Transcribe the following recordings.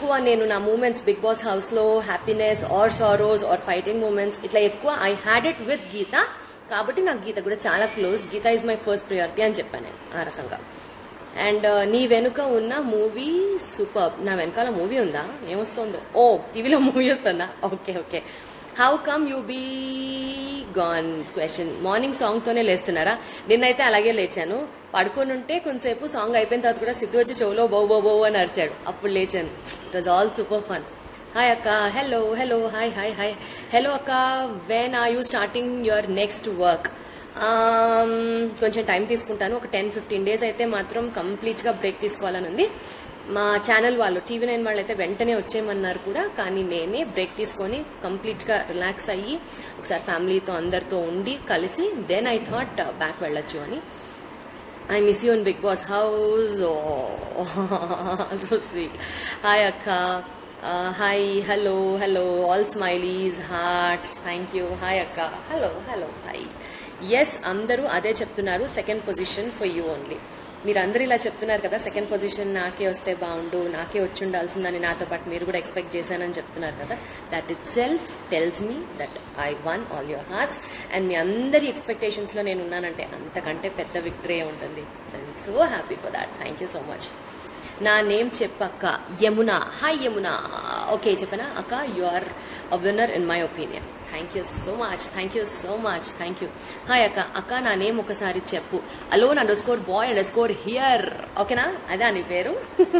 ఎక్కువ నేను నా మూమెంట్స్ బిగ్ బాస్ హౌస్ లో happiness or sorrows or fighting moments ఇట్లా ఎక్కువ I had it with Geetha కాబట్టి నాకు గీత కూడా చాలా close Geetha is my first priority అని చెప్పాను నేను ఆ రకంగా అండ్ నీ వెనుక ఉన్న మూవీ సూపర్ నా వెనకాల మూవీ ఉందా ఏమొస్తుందో ఓ టీవీలో మూవీ వస్తుందా okay okay how come you be gone question morning song తోనే లేస్తున్నారా నిన్నైతే అలాగే లేచాను పడుకొని ఉంటే కొంతసేపు సాంగ్ అయిపోయిన తర్వాత కూడా సిద్ధు వచ్చి చెవులో బౌ బౌ బౌ అని అరిచాడు అప్పుడు లేచాను it was all super fun hi అక్క hello hello hi hi hi hello అక్క when are you starting your next work కొంచెం టైం తీసుకుంటాను ఒక టెన్ ఫిఫ్టీన్ డేస్ అయితే మాత్రం కంప్లీట్ గా బ్రేక్ తీసుకోవాలని ఉంది మా ఛానల్ వాళ్ళు టీవీ నైన్ వాళ్ళు అయితే వెంటనే వచ్చేయమన్నారు కూడా కానీ నేనే బ్రేక్ తీసుకొని కంప్లీట్ గా రిలాక్స్ అయ్యి ఒకసారి ఫ్యామిలీతో అందరితో ఉండి కలిసి దెన్ ఐ థాట్ బ్యాక్ వెళ్ళొచ్చు అని I miss you in Big Boss house so sweet hi అక్క hi hello hello all smileys hearts thank you hi అక్క హలో హలో హాయ్ ఎస్ అందరూ అదే చెప్తున్నారు second position for you only మీరందరూ ఇలా చెప్తున్నారు కదా సెకండ్ పొజిషన్ నాకే వస్తే బాగుండు నాకే వచ్చి ఉండాల్సిందని నాతో పాటు మీరు కూడా ఎక్స్పెక్ట్ చేశానని చెప్తున్నారు కదా that itself tells me that I won all your hearts and మీ అందరి ఎక్స్పెక్టేషన్స్ లో నేను ఉన్నానంటే అంతకంటే పెద్ద విక్టరీ ఉంటుంది so happy for that thank you so much నా నేమ్ చెప్పక్క యమున హాయ్ యమున ఓకే చెప్పనా అక్క you are a winner in my opinion thank you so much thank you so much thank you hi అక్క అక్క నా నేమ్ ఒకసారి చెప్పు alone under score bye underscore here ఓకేనా అదే నీ పేరు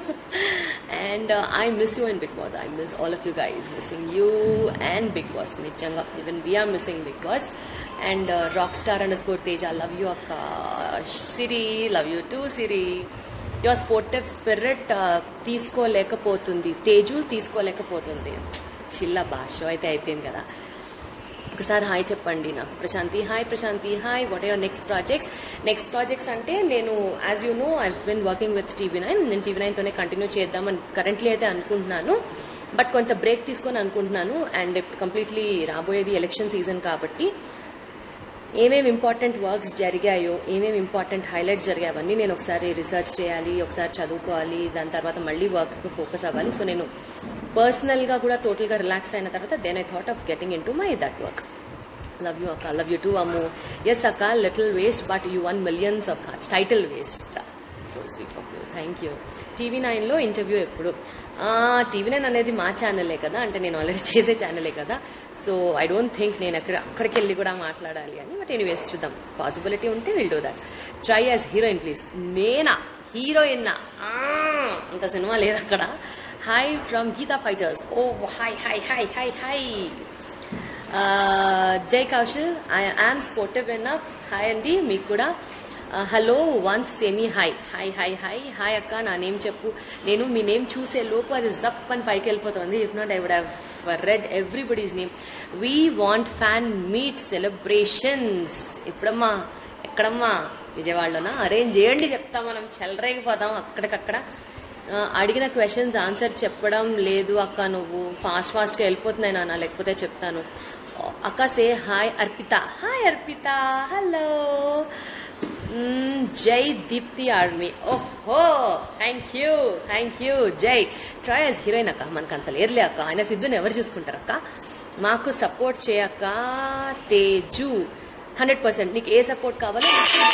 and I miss you and Big Boss I miss all of you guys missing you and Big Boss నిజంగా even we are missing Big Boss and rock star underscore Teja love you అక్క Siri love you too Siri your sportive spirit తీసుకోలేకపోతుంది తేజు తీసుకోలేకపోతుంది చిల్ల భాష అయితే అయిపోయింది కదా ఒకసారి హాయ్ చెప్పండి నాకు Prashanti hi Prashanti hi what your next projects next projects అంటే నేను as you know I been working with TV nine నేను టీవీ నైన్తోనే కంటిన్యూ చేద్దామని కరెంట్లీ అయితే అనుకుంటున్నాను బట్ కొంత బ్రేక్ తీసుకొని అనుకుంటున్నాను అండ్ కంప్లీట్లీ రాబోయేది ఎలక్షన్ సీజన్ కాబట్టి ఏమేమి ఇంపార్టెంట్ వర్క్స్ జరిగాయో ఏమేమి ఇంపార్టెంట్ హైలైట్స్ జరిగాయి అవన్నీ నేను ఒకసారి రీసెర్చ్ చేయాలి ఒకసారి చదువుకోవాలి దాని తర్వాత మళ్ళీ వర్క్ ఫోకస్ అవ్వాలి సో నేను పర్సనల్ గా కూడా టోటల్ గా రిలాక్స్ అయిన తర్వాత then I thought of getting into my that work love you అక్క love you too Ammu yes అక్క little waste but you won millions of hearts title waste so sweet of you thank you TV nine లో interview ఎప్పుడు TV nine అనేది మా ఛానలే కదా అంటే నేను already చేసే ఛానలే కదా సో ఐ డోంట్ థింక్ నేను అక్కడ అక్కడికి వెళ్ళి కూడా మాట్లాడాలి అని బట్ ఎనీవేస్ చూద్దాం పాసిబిలిటీ ఉంటే will do that try as heroine please నేనా హీరోయిన్ అంత సినిమా లేదు అక్కడ hi from Geetha fighters oh hi hi hi hi hi జై Kaushal I am sportive enough hi అండి మీకు కూడా హలో వన్స్ సెమీ hi hi hi hi hi అక్క నా నేమ్ చెప్పు నేను మీ నేమ్ చూసే లోపు అది జప్ అని పైకి వెళ్ళిపోతుంది if not I would have read everybody's name we want fan meet celebrations ఎప్పుడమ్మా ఎక్కడమ్మా విజయవాడలోనా అరేంజ్ చేయండి చెప్తా మనం చెలరేగిపోతాం అక్కడికక్కడ అడిగిన క్వశ్చన్స్ ఆన్సర్ చెప్పడం లేదు అక్క నువ్వు ఫాస్ట్ ఫాస్ట్గా వెళ్ళిపోతున్నాయి నాన్న లేకపోతే చెప్తాను అక్క say hi Arpita hi Arpita hello Jai Deepthi army ఓహో thank you thank you Jai try as heroine అక్క మనకు అంత లేరులే అక్క ఆయన సిద్ధుని ఎవరు చూసుకుంటారు అక్క మాకు సపోర్ట్ చేయక్క తేజు హండ్రెడ్ పర్సెంట్ నీకు ఏ సపోర్ట్ కావాలో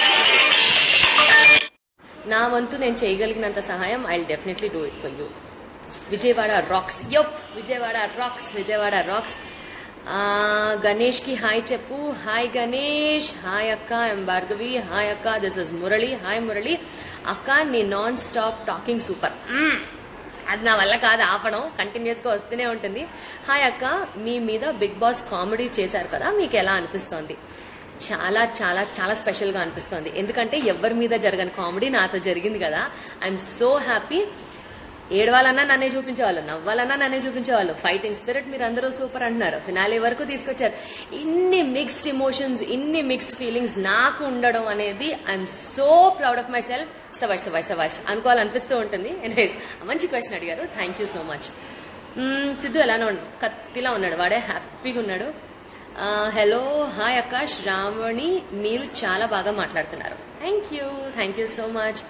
నా వంతు నేను చేయగలిగినంత సహాయం I definitely do it for you Vijayawada rocks yup Vijayawada rocks Vijayawada rocks Ganesh కి హాయ్ చెప్పు హాయ్ గణేష్ హాయ్ అక్క ఎం భార్గవి హాయ్ అక్క this is Murali hi Murali అక్క నీ నాన్ స్టాప్ టాకింగ్ సూపర్ అది నా వల్ల కాదు ఆపడం కంటిన్యూస్ గా వస్తూనే ఉంటుంది హాయ్ అక్క మీ మీద బిగ్ బాస్ కామెడీ చేశారు కదా మీకు ఎలా అనిపిస్తోంది చాలా చాలా చాలా స్పెషల్ గా అనిపిస్తోంది ఎందుకంటే ఎవరి మీద జరగని కామెడీ నాతో జరిగింది కదా ఐఎమ్ సో హ్యాపీ ఏడవాలన్నా నన్నే చూపించేవాళ్ళు నవ్వాలన్నా నన్నే చూపించేవాళ్ళు ఫైటింగ్ స్పిరిట్ మీరు అందరూ సూపర్ అంటున్నారు ఫినాలే వరకు తీసుకొచ్చారు ఇన్ని మిక్స్డ్ ఇమోషన్స్ ఇన్ని మిక్స్డ్ ఫీలింగ్స్ నాకు ఉండడం అనేది I'm so proud of myself సవాష్ సవాష్ సవాష్ అనుకోవాలనిపిస్తూ ఉంటుంది ఎనీవేస్ మంచి క్వశ్చన్ అడిగారు thank you so much Siddhu ఎలానో ఉన్నాడు కత్తిలా ఉన్నాడు వాడే హ్యాపీగా ఉన్నాడు హలో హాయ్ ఆకాష్ రావణి మీరు చాలా బాగా మాట్లాడుతున్నారు thank you thank you so much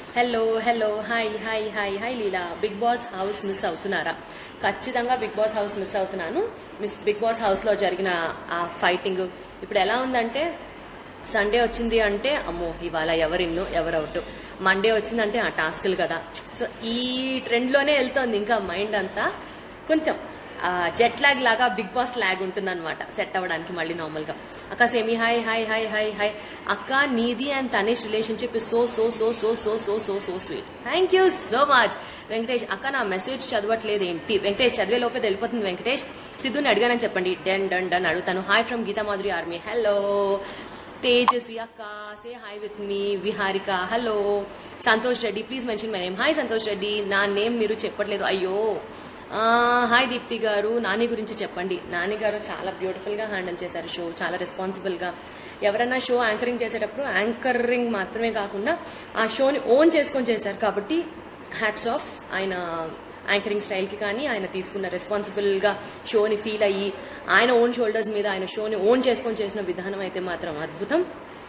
hello hello hi hi hi hi Leela Big Boss house miss అవుతున్నారా ఖచ్చితంగా బిగ్ బాస్ హౌస్ మిస్ అవుతున్నాను మిస్ బిగ్ బాస్ హౌస్ లో జరిగిన ఆ ఫైటింగ్ ఇప్పుడు ఎలా ఉందంటే సండే వచ్చింది అంటే అమ్మో ఇవాళ ఎవరు ఇన్ను ఎవరు అవుట్ మండే వచ్చిందంటే ఆ టాస్కులు కదా సో ఈ ట్రెండ్ లోనే వెళ్తోంది ఇంకా మైండ్ అంతా కొంచెం జెట్ లాగ్ లాగా బిగ్ బాస్ లాగ్ ఉంటుంది అనమాట సెట్ అవ్వడానికి మళ్ళీ నార్మల్ గా అక్క సెమి hi hi hi hi hi అక్క నీది and Tanesh relationship so so so so so so so so sweet thank you so much Venkatesh అక్క నా మెసేజ్ చదవట్లేదు ఏంటి వెంకటేష్ చదివే లోపే వెళ్ళిపోతుంది వెంకటేష్ సిద్ధుని అడిగానని చెప్పండి డెన్ డన్ డన్ అడుగుతాను hi from Geetha Madhuri army hello Tejaswi అక్క say hi with me Viharika hello Santosh Reddy please mention my name hi Santosh Reddy నా నేమ్ మీరు చెప్పట్లేదు అయ్యో ఆ, హాయ్ దీప్తి గారు నాని గురించి చెప్పండి నాని గారు చాలా బ్యూటిఫుల్ గా హ్యాండిల్ చేశారు షో చాలా రెస్పాన్సిబుల్ గా ఎవరైనా షో యాంకరింగ్ చేసేటప్పుడు యాంకరింగ్ మాత్రమే కాకుండా ఆ షోని ఓన్ చేసుకొని చేశారు కాబట్టి హ్యాట్స్ ఆఫ్ ఆయన యాంకరింగ్ స్టైల్ కి కానీ ఆయన తీసుకున్న రెస్పాన్సిబుల్ గా షోని ఫీల్ అయ్యి ఆయన ఓన్ షోల్డర్స్ మీద ఆయన షోని ఓన్ చేసుకొని చేసిన విధానం అయితే మాత్రం అద్భుతం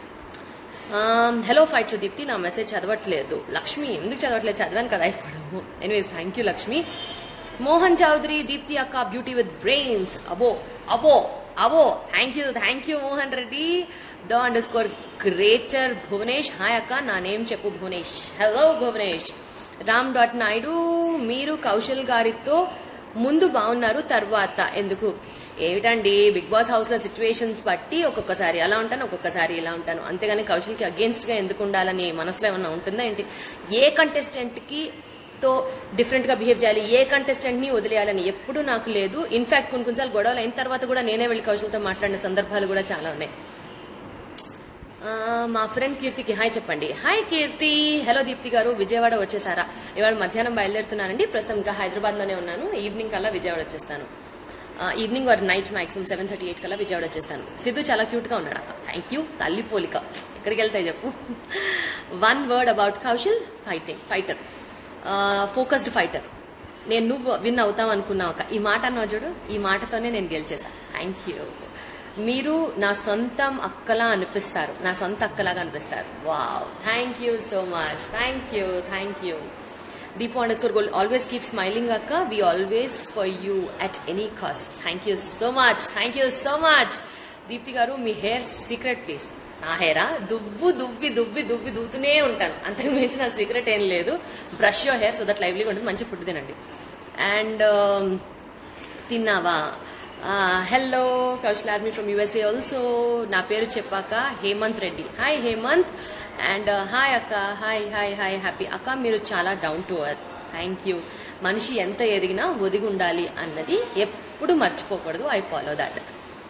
హలో ఫైట్ దీప్తి నా మెసేజ్ చదవట్లేదు లక్ష్మి ఎందుకు చదవట్లేదు చదివాను కదా ఇప్పుడు anyways thank you Lakshmi Mohan Chowdary Deepthi అక్క బ్యూటీ విత్ బ్రెయిన్స్ అబో అబో అబో thank you thank you Mohan Reddy the underscore greater Bhuvanesh hi అక్క నా నేమ్ చెప్పు భువనేష్ హలో భువనేష్ రామ్ డాట్ నాయుడు మీరు కౌశల్ గారితో ముందు బాగున్నారు తర్వాత ఎందుకు ఏమిటండి బిగ్ బాస్ హౌస్ లో సిచ్యువేషన్స్ బట్టి ఒక్కొక్కసారి అలా ఉంటాను ఒక్కొక్కసారి ఇలా ఉంటాను అంతేగాని కౌశల్కి అగేన్స్ట్ గా ఎందుకు ఉండాలని మనసులో ఏమన్నా ఉంటుందా ఏంటి ఏ కంటెస్టెంట్ కి తో డిఫరెంట్ గా బిహేవ్ చేయాలి ఏ కంటెస్టెంట్ ని వదిలేయాలని ఎప్పుడు నాకు లేదు ఇన్ఫాక్ట్ కొన్ని కొన్నిసార్లు గొడవలు అయిన తర్వాత కూడా నేనే వెళ్ళి కౌశల్తో మాట్లాడిన సందర్భాలు కూడా చాలా ఉన్నాయి ఆ, మా ఫ్రెండ్ కీర్తికి హాయ్ చెప్పండి హాయ్ కీర్తి హలో దీప్తి గారు విజయవాడ వచ్చేసారా ఇవాళ మధ్యాహ్నం బయలుదేరుతున్నానండి ప్రస్తుతం ఇంకా హైదరాబాద్ లోనే ఉన్నాను ఈవినింగ్ కల్లా విజయవాడ వచ్చేస్తాను ఆ, evening or night maximum seven thirty eight కల్లా విజయవాడ వచ్చేస్తాను సిద్ధు చాలా క్యూట్ గా ఉన్నాడు అక్క థ్యాంక్ యూ తల్లి పోలిక ఎక్కడికి వెళ్తాయి చెప్పు one word about Kaushal fighting fighter focused fighter నేను నువ్వు విన్ అవుతావు అనుకున్నావు అక్క ఈ మాట అన్నావు చూడు ఈ మాటతోనే నేను గెలిచేసా థ్యాంక్ యూ మీరు నా సొంతం అక్కలా అనిపిస్తారు నా సొంత అక్కలాగా అనిపిస్తారు wow thank you so much thank you thank you Deepu under score goal always keep smiling అక్క we always for you at any cost thank you so much thank you so much Deepthi గారు మీ హెయిర్ సీక్రెట్ ప్లీజ్ నా హెయిరా దువ్వు దువ్వి దువ్వి దువ్వి దువ్వుతూనే ఉంటాను అంతకు మించి నా secret ఏం లేదు brush your hair so that లైవ్లీగా ఉంటుంది మంచి ఫుడ్ తినండి అండ్ తిన్నావా hello Kaushal army from USA also నా పేరు చెప్పాక Hemanth Reddy hi Hemanth and hi అక్క హాయ్ హాయ్ హాయ్ హ్యాపీ అక్క మీరు చాలా down to earth thank you మనిషి ఎంత ఎదిగినా ఒదిగి ఉండాలి అన్నది ఎప్పుడు మర్చిపోకూడదు ఐ ఫాలో దాట్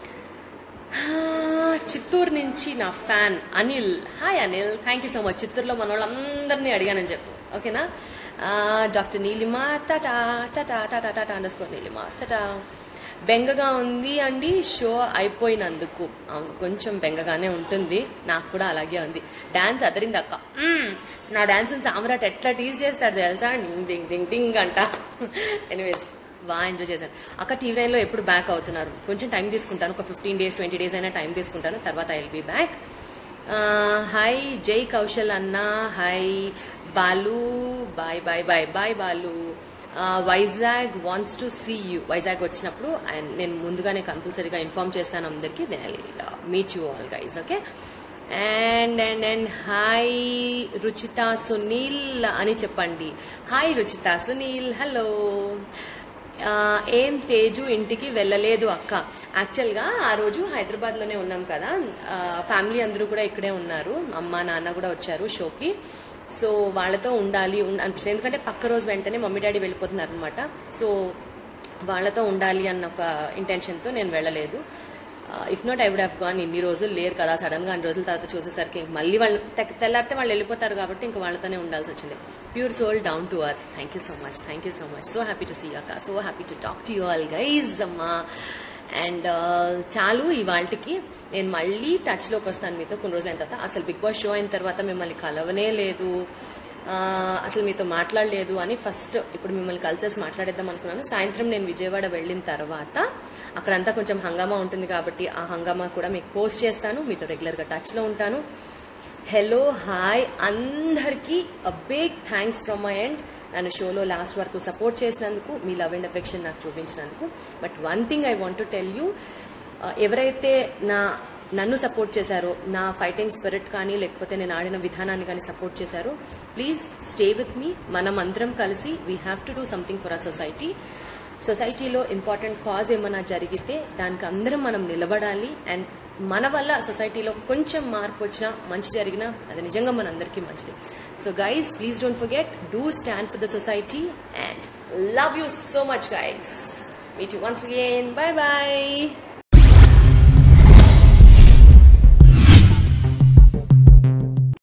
చిత్తూరు నుంచి నా fan Anil hi Anil thank you so much చిత్తూరులో మన వాళ్ళందరినీ అడిగానని చెప్పు ఓకేనా doctor Neelima tata tata tata tata under score Neelima tata బెంగగా ఉంది అండి షో అయిపోయినందుకు అవును కొంచెం బెంగగానే ఉంటుంది నాకు కూడా అలాగే ఉంది డాన్స్ అదరింది అక్క మ్మ్. నా డాన్స్ సామ్రాట్ ఎట్లా టీజ్ చేస్తాడు తెలుసా డింగ్ డింగ్ డింగ్ డింగ్ అంట ఎనీవేస్ బాగా ఎంజాయ్ చేశాను అక్క టీవీ నైన్ లో ఎప్పుడు బ్యాక్ అవుతున్నారు కొంచెం టైం తీసుకుంటాను ఒక ఫిఫ్టీన్ డేస్ ట్వంటీ డేస్ అయినా టైం తీసుకుంటాను తర్వాత I will be back hi జై కౌశల్ అన్న hi Balu bye bye bye bye Balu Vizag wants to see you Vizag వచ్చినప్పుడు అండ్ నేను ముందుగానే కంపల్సరీగా ఇన్ఫార్మ్ చేస్తాను అందరికి then I meet you all guys okay and and and hi Ruchitha Sunil అని చెప్పండి హాయ్ రుచిత సునీల్ హలో ఆ, ఏం తేజు ఇంటికి వెళ్ళలేదు అక్క యాక్చువల్ గా ఆ రోజు హైదరాబాద్ లోనే ఉన్నాం కదా ఫ్యామిలీ అందరూ కూడా ఇక్కడే ఉన్నారు అమ్మ నాన్న కూడా వచ్చారు షోకి సో వాళ్ళతో ఉండాలి ఉండ- అనిపిస్తుంది ఎందుకంటే పక్క రోజు వెంటనే మమ్మీ డాడీ వెళ్ళిపోతున్నారు అనమాట సో వాళ్ళతో ఉండాలి అన్న ఒక ఇంటెన్షన్ తో నేను వెళ్ళలేదు if not I would have gone ఇన్ని రోజులు లేరు కదా సడన్ గా అన్ని రోజుల తర్వాత చూసేసరికి ఇంక మళ్ళీ వాళ్ళు తె- తెల్లారితే వాళ్ళు వెళ్ళిపోతారు కాబట్టి ఇంక వాళ్ళతోనే ఉండాల్సి వచ్చింది pure soul down to earth thank you so much thank you so much so happy to see అక్క so happy to talk to you all guys అమ్మా అండ్ చాలు ఇవాళకి నేను మళ్ళీ టచ్ లోకి వస్తాను మీతో కొన్ని రోజులు అయిన తర్వాత అసలు బిగ్ బాస్ షో అయిన తర్వాత మిమ్మల్ని కలవనే లేదు ఆ, అసలు మీతో మాట్లాడలేదు అని ఫస్ట్ ఇప్పుడు మిమ్మల్ని కలిసేసి మాట్లాడేద్దాం అనుకున్నాను సాయంత్రం నేను విజయవాడ వెళ్ళిన తర్వాత అక్కడంతా కొంచెం హంగామా ఉంటుంది కాబట్టి ఆ హంగామా కూడా మీకు పోస్ట్ చేస్తాను మీతో రెగ్యులర్ గా టచ్ లో ఉంటాను హలో హాయ్ అందరికీ a big thanks from my end నన్ను షోలో లాస్ట్ వరకు సపోర్ట్ చేసినందుకు మీ లవ్ అండ్ అఫెక్షన్ నాకు చూపించినందుకు but one thing I want to tell you ఎవరైతే నా నన్ను సపోర్ట్ చేశారో నా ఫైటింగ్ స్పిరిట్ కానీ లేకపోతే నేను ఆడిన విధానాన్ని కానీ సపోర్ట్ చేశారో ప్లీజ్ స్టే విత్ మీ మనం అందరం కలిసి we have to do something for a society సొసైటీలో ఇంపార్టెంట్ కాజ్ ఏమైనా జరిగితే దానికి అందరం మనం నిలబడాలి అండ్ మన వల్ల సొసైటీలో కొంచెం మార్పు వచ్చినా మంచి జరిగినా అది నిజంగా మనందరికీ మంచిది so guys please don't forget do stand for the society and love you so much guys meet you once again bye bye